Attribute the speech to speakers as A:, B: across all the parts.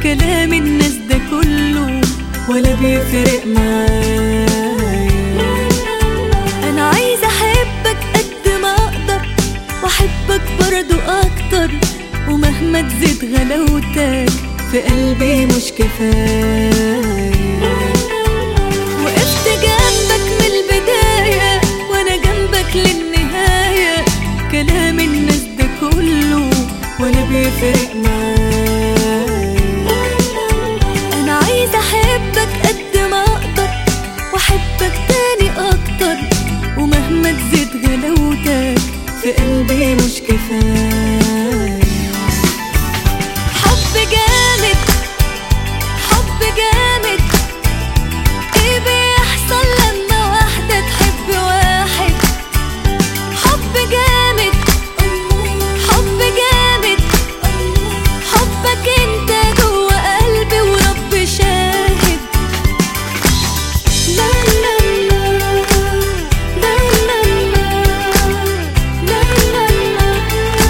A: كلام الناس ده كله ولا بيفرق معايا انا عايزه احبك قد ما اقدر واحبك برضو اكتر ومهما تزيد غلاوتك في قلبي مش كفايه وقفت جنبك من البدايه وانا جنبك للنهايه كلام الناس ده كله ولا بيفرق معايا انا عايزه احبك قد ما اقدر واحبك تاني اكتر ومهما تزيد غلاوتك في قلبي مش كفايه حب جامد حب جامد ايه بيحصل لما واحدة تحب واحد حب جامد حب جامد حبك انت جوا قلبي ورب شاهد لا لا لا لا لا لا لا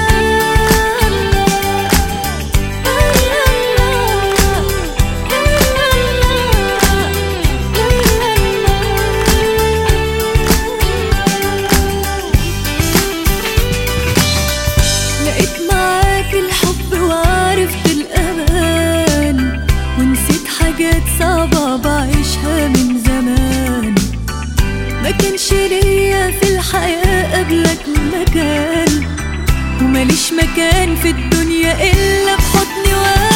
A: لقيت معاك الحب وعرفت الأمان ونسيت حاجات صعبة بعيشها من زمان ما كانش ليا في الحياة قبلك مكان وماليش مكان في الدنيا إلا في حضني وأنا